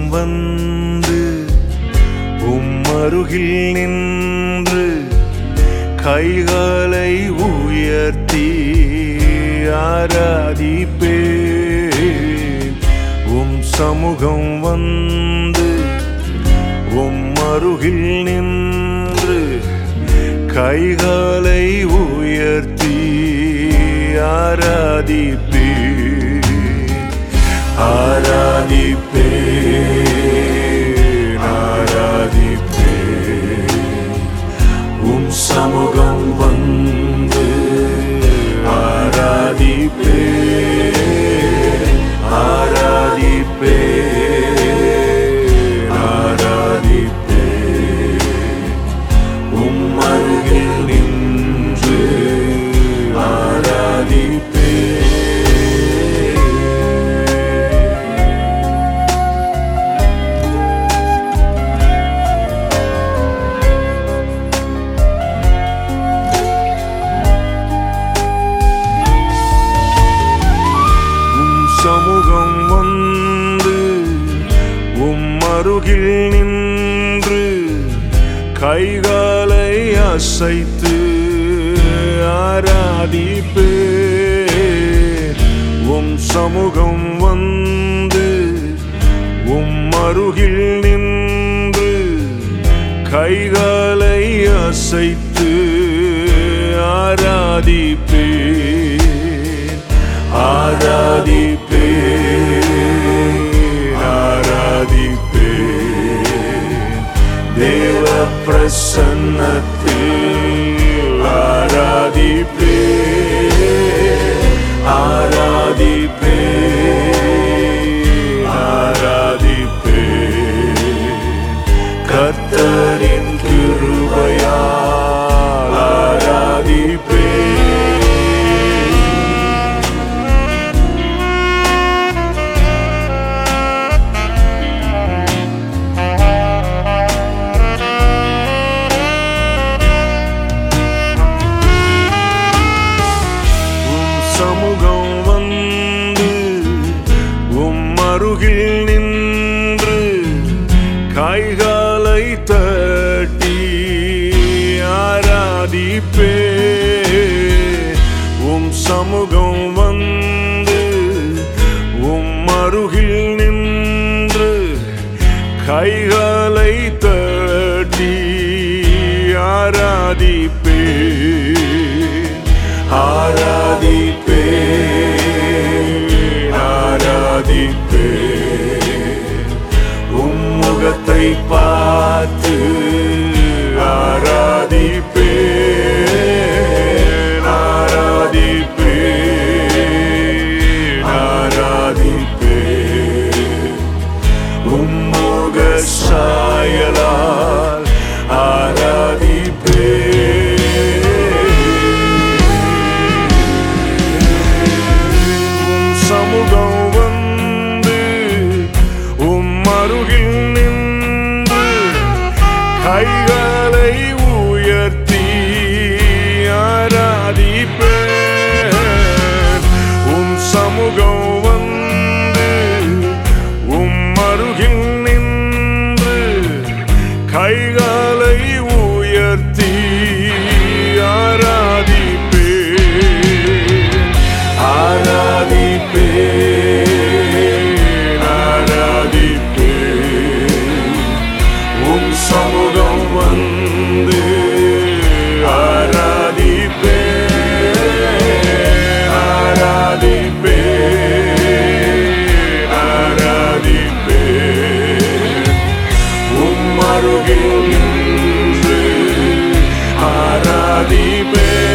வந்து உம் அருகில் நின்று கைகளை உயர்த்தி ஆராதிப்பேன் உம் சமூகம் வந்து உம் அருகில் நின்று கைகளை உயர்த்தி ஆராதிப்பேன் ஆராதிப்பேன் ஆராதிப்பேன் உம் சமூகம் வந்து ஆராதிப்பேன் ஆராதிப்பேன் ஆராதிப்பேன் உம் அருகில் நின்று ஆராதிப்பேன் உம் சமூகம் வந்து உம் அருகில் நின்று கைகாலை அசைத்து ஆராதிப்பே உம் சமூகம் வந்து உம் அருகில் நின்று கைகாலை அசைத்து ஆராதிப்பேன் ஆராதிப்பேன் ஆராதிப்பேன் தேவ பிரசன்னத்தில் ஆராதிப்பேன் ஆராதிப்பேன் ஆராதிப்பேன் கர்த்தரின் கிருபையால் ஆராதிப்பேன் உம் சமூகம் வந்து உம் அருகில் நின்று கைகாலை தட்டி ஆராதிப்பே உம் சமூகம் வந்து உம் அருகில் நின்று கைகாலை தட்டி ஆராதிப்பே ஆராதிப்பே ஆராதிப்பே உம்முகத்தை பார்த்து ஆராதிப்பே ஆராதிப்பே ஆராதிப்பே உம்முக சாயலால் ஆராதிப்பே உம் சமூகம் வந்து உம் அருகில் நின்று கைகளை உயர்த்தி ஆராதிப்பேன் உம் சமூகம் வந்து உம் அருகில் நின்று கைகளை உயர்த்தி ஆராதிப்பேன் ஆராதிப்பேன் ஆராதிப்பேன் உம் சமூகம் வந்து ஆராதிப்பேன் ஆராதிப்பேன் ஆராதிப்பேன் உம் அருகில் நின்று ஆராதிப்பேன்